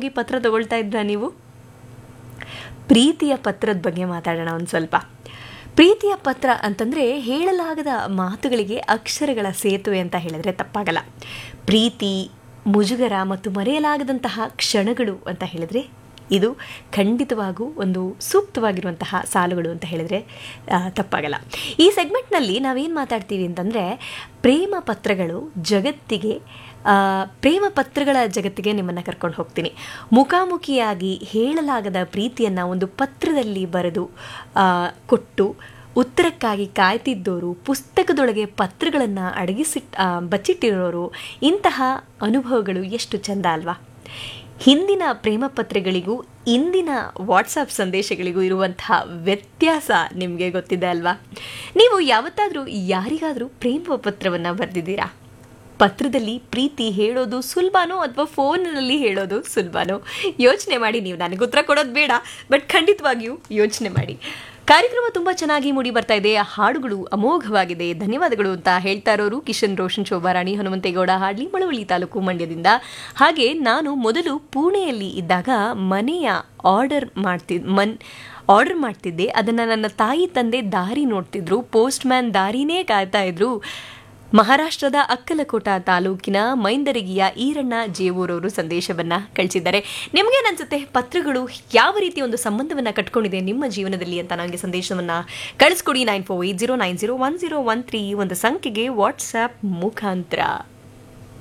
ಹೋಗಿ ಪತ್ರ ತಗೊಳ್ತಾ ಇದ್ರಾ ನೀವು ಪ್ರೀತಿಯ ಪತ್ರದ ಬಗ್ಗೆ ಮಾತಾಡೋಣ ಒಂದು ಸ್ವಲ್ಪ ಪ್ರೀತಿಯ ಪತ್ರ ಅಂತಂದರೆ ಹೇಳಲಾಗದ ಮಾತುಗಳಿಗೆ ಅಕ್ಷರಗಳ ಸೇತುವೆ ಅಂತ ಹೇಳಿದ್ರೆ ತಪ್ಪಾಗಲ್ಲ ಪ್ರೀತಿ ಮುಜುಗರ ಮತ್ತು ಮರೆಯಲಾಗದಂತಹ ಕ್ಷಣಗಳು ಅಂತ ಹೇಳಿದರೆ ಇದು ಖಂಡಿತವಾಗೂ ಒಂದು ಸೂಕ್ತವಾಗಿರುವಂತಹ ಸಾಲುಗಳು ಅಂತ ಹೇಳಿದರೆ ಆ, ತಪ್ಪಾಗಲ್ಲ ಈ ಸೆಗ್ಮೆಂಟ್ನಲ್ಲಿ ನಾವೇನು ಮಾತಾಡ್ತೀವಿ ಅಂತಂದರೆ ಪ್ರೇಮ ಪತ್ರಗಳು ಜಗತ್ತಿಗೆ ಆ, ಪ್ರೇಮ ಪತ್ರಗಳ ಜಗತ್ತಿಗೆ ನಿಮ್ಮನ್ನು ಕರ್ಕೊಂಡು ಹೋಗ್ತೀನಿ ಮುಖಾಮುಖಿಯಾಗಿ ಹೇಳಲಾಗದ ಪ್ರೀತಿಯನ್ನು ಒಂದು ಪತ್ರದಲ್ಲಿ ಬರೆದು ಆ, ಕೊಟ್ಟು ಉತ್ತರಕ್ಕಾಗಿ ಕಾಯ್ತಿದ್ದೋರು ಪುಸ್ತಕದೊಳಗೆ ಪತ್ರಗಳನ್ನು ಅಡಗಿಸಿಟ್ ಆ, ಬಚ್ಚಿಟ್ಟಿರೋರು ಇಂತಹ ಅನುಭವಗಳು ಎಷ್ಟು ಚೆಂದ ಅಲ್ವಾ ಹಿಂದಿನ ಪ್ರೇಮ ಪತ್ರಗಳಿಗೂ ಇಂದಿನ ವಾಟ್ಸಪ್ ಸಂದೇಶಗಳಿಗೂ ಇರುವಂತಹ ವ್ಯತ್ಯಾಸ ನಿಮಗೆ ಗೊತ್ತಿದೆ ಅಲ್ವಾ ನೀವು ಯಾವತ್ತಾದರೂ ಯಾರಿಗಾದರೂ ಪ್ರೇಮ ಪತ್ರವನ್ನು ಬರೆದಿದ್ದೀರಾ ಪತ್ರದಲ್ಲಿ ಪ್ರೀತಿ ಹೇಳೋದು ಸುಲಭನೋ ಅಥವಾ ಫೋನಲ್ಲಿ ಹೇಳೋದು ಸುಲಭನೋ ಯೋಚನೆ ಮಾಡಿ ನೀವು ನನಗೆ ಉತ್ತರ ಕೊಡೋದು ಬೇಡ ಬಟ್ ಖಂಡಿತವಾಗಿಯೂ ಯೋಚನೆ ಮಾಡಿ ಕಾರ್ಯಕ್ರಮ ತುಂಬ ಚೆನ್ನಾಗಿ ಮೂಡಿ ಬರ್ತಾ ಇದೆ ಹಾಡುಗಳು ಅಮೋಘವಾಗಿದೆ ಧನ್ಯವಾದಗಳು ಅಂತ ಹೇಳ್ತಾ ಇರೋರು ಕಿಶನ್ ರೋಷನ್ ಶೋಭಾರಾಣಿ ಹನುಮಂತೇಗೌಡ ಹಾಡ್ಲಿ ಮಳವಳ್ಳಿ ತಾಲೂಕು ಮಂಡ್ಯದಿಂದ ಹಾಗೆ ನಾನು ಮೊದಲು ಪುಣೆಯಲ್ಲಿ ಇದ್ದಾಗ ಮನೆಯ ಆರ್ಡರ್ ಮಾಡ್ತಿದ್ ಮನ್ ಆರ್ಡರ್ ಮಾಡ್ತಿದ್ದೆ ಅದನ್ನು ನನ್ನ ತಾಯಿ ತಂದೆ ದಾರಿ ನೋಡ್ತಿದ್ರು ಪೋಸ್ಟ್ ಮ್ಯಾನ್ ದಾರಿನೇ ಕಾಯ್ತಾ ಇದ್ರು ಮಹಾರಾಷ್ಟ್ರದ ಅಕ್ಕಲಕೋಟ ತಾಲೂಕಿನ ಮೈಂದರಿಗಿಯ ಈರಣ್ಣ ಜೇವೂರವರು ಸಂದೇಶವನ್ನ ಕಳಿಸಿದ್ದಾರೆ ನಿಮಗೇನನ್ಸುತ್ತೆ ಪತ್ರಗಳು ಯಾವ ರೀತಿ ಒಂದು ಸಂಬಂಧವನ್ನ ಕಟ್ಕೊಂಡಿದೆ ನಿಮ್ಮ ಜೀವನದಲ್ಲಿ ಅಂತ ನನಗೆ ಸಂದೇಶವನ್ನ ಕಳಿಸ್ಕೊಡಿ nine four eight zero nine zero one zero one three ಒಂದು ಸಂಖ್ಯೆಗೆ ವಾಟ್ಸ್ಆ್ಯಪ್ ಮುಖಾಂತರ